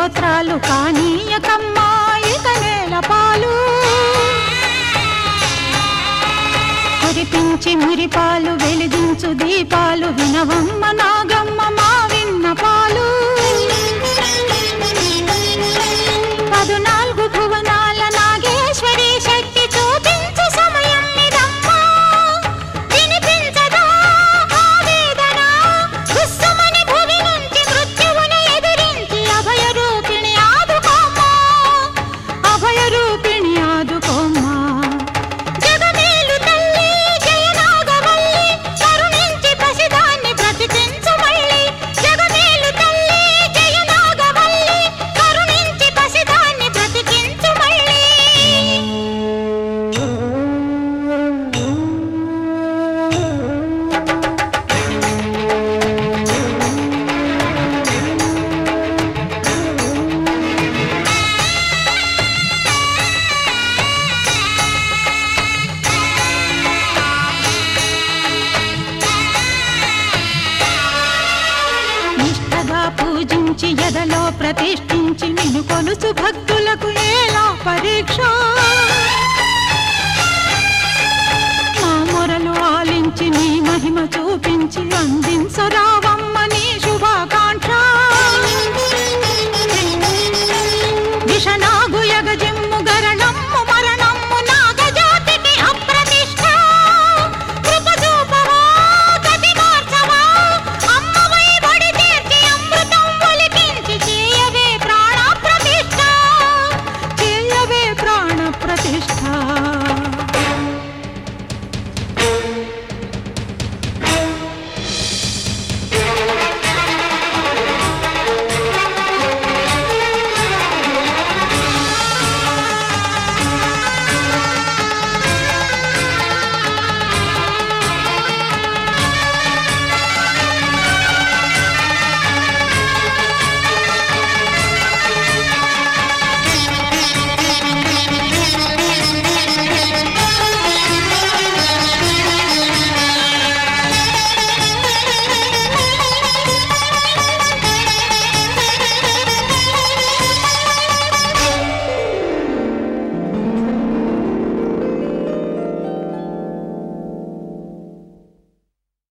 స్తోత్రాలు కానీయకమ్మాయిక నేల పాలు కురిపించి మురిపాలు వెలిగించు దీపాలు వినవమ్మ నాగమ్మ మా విన్న పాలు పదునాలుగు భువనాల నాగేశ్వరి శక్తి చూపించు సమయం ఇదమ్మా వినిపించదా ఆవేదన దుస్సుమని భువి నుంచి మృత్యువును ఎదిరించి అభయ రూపిణి ఆదుకోమ్మా అభయ రూపిణి ఆదుకోమ్మా జగమేలు తల్లి జయనాగవల్లి కరుణించి పసిదాన్ని బ్రతికించు మళ్ళీ జగమేలు తల్లి జయనాగవల్లి కరుణించి పసిదాన్ని బ్రతికించు మళ్ళీ నిష్ఠగా పూజించి ఎదలో ప్రతిష్ఠించి నిన్ను కొలుసు భక్తులకు ఎలా పరీక్ష మా మొరలు ఆలించి నీ మహిమ చూపించి అందించరావ